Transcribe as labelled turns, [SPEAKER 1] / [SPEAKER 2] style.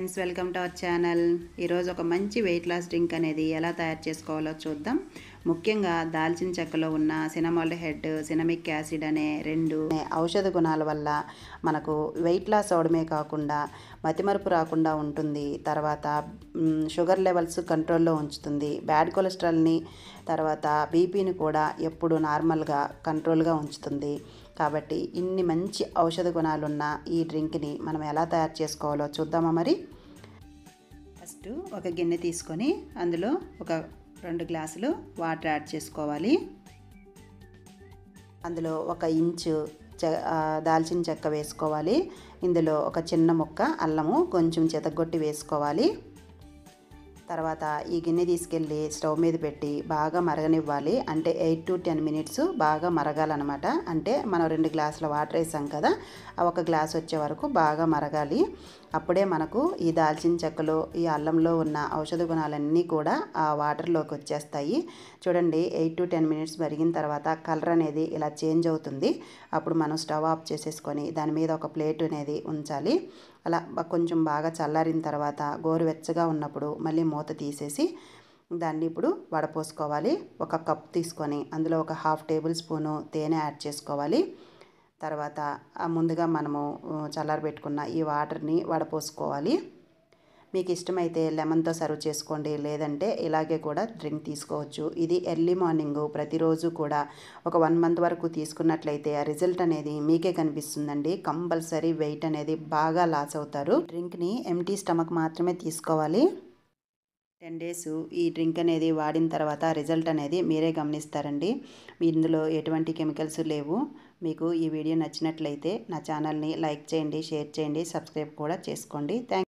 [SPEAKER 1] friends welcome to our channel ఈరోజు ఒక మంచి వెయిట్ లాస్ డ్రింక్ అనేది ఎలా తయారు చేసుకోవాలో చూద్దాం ముఖ్యంగా దాల్చిన చెక్కలో ఉన్న సినమాల్ హెడ్ సినమిక్ యాసిడ్ అనే రెండు ఔషధ గుణాల వల్ల మనకు వెయిట్ లాస్ అవడమే కాకుండా మతిమరుపు రాకుండా ఉంటుంది తర్వాత మ్, షుగర్ లెవెల్స్ కంట్రోల్లో ఉంచుతుంది బ్యాడ్ కొలెస్ట్రాల్ని తర్వాత బీపీని కూడా ఎప్పుడు నార్మల్గా కంట్రోల్గా ఉంచుతుంది కాబట్టి ఇన్ని మంచి ఔషధ గుణాలున్న ఈ డ్రింక్ని మనం ఎలా తయారు చేసుకోవాలో చూద్దామా మరి ఫస్ట్ ఒక గిన్నె తీసుకొని అందులో ఒక రెండు గ్లాసులు వాటర్ యాడ్ చేసుకోవాలి అందులో ఒక ఇంచు చె ఆ, దాల్చిన చెక్క వేసుకోవాలి ఇందులో ఒక చిన్న ముక్క అల్లము కొంచెం చెతగొట్టి వేసుకోవాలి తర్వాత ఈ గిన్నె తీసుకెళ్ళి స్టవ్ మీద పెట్టి బాగా మరగనివ్వాలి అంటే ఎయిట్ టు టెన్ మినిట్స్ బాగా మరగాలన్నమాట అంటే మనం రెండు గ్లాసుల వాటర్ వేసాం కదా ఆ ఒక గ్లాస్ వచ్చే వరకు బాగా మరగాలి అప్పుడే మనకు ఈ దాల్చిన చెక్కలో ఈ అల్లంలో ఉన్న ఔషధ గుణాలన్నీ కూడా ఆ వాటర్లోకి వచ్చేస్తాయి చూడండి ఎయిట్ టు టెన్ మినిట్స్ మరిగిన తర్వాత కలర్ అనేది ఇలా చేంజ్ అవుతుంది అప్పుడు మనం స్టవ్ ఆఫ్ చేసేసుకొని దాని మీద ఒక ప్లేట్ అనేది ఉంచాలి అలా బ- కొంచెం బాగా చల్లారిన తర్వాత గోరువెచ్చగా ఉన్నప్పుడు మళ్ళీ మూత తీసేసి దాన్ని ఇప్పుడు వడపోసుకోవాలి ఒక కప్ తీసుకొని అందులో ఒక హాఫ్ టేబుల్ స్పూను తేనె యాడ్ చేసుకోవాలి తర్వాత ఆ ముందుగా మనము ఆ, చల్లారబెట్టుకున్న ఈ వాటర్ని వడపోసుకోవాలి మీకు ఇష్టమైతే లెమన్తో సర్వ్ చేసుకోండి లేదంటే ఇలాగే కూడా డ్రింక్ తీసుకోవచ్చు ఇది ఎర్లీ మార్నింగ్ ప్రతిరోజు కూడా ఒక వన్ మంత్ వరకు తీసుకున్నట్లయితే ఆ రిజల్ట్ అనేది మీకే కనిపిస్తుందండి కంపల్సరీ వెయిట్ అనేది బాగా లాస్ అవుతారు డ్రింక్ని ఎంటీ స్టమక్ మాత్రమే తీసుకోవాలి టెన్ డేస్ ఈ డ్రింక్ అనేది వాడిన తర్వాత రిజల్ట్ అనేది మీరే గమనిస్తారండి మీ ఇందులో ఎటువంటి కెమికల్స్ లేవు మీకు ఈ వీడియో నచ్చినట్లయితే నా ఛానల్ని లైక్ చేయండి షేర్ చేయండి సబ్స్క్రైబ్ కూడా చేసుకోండి థ్యాంక్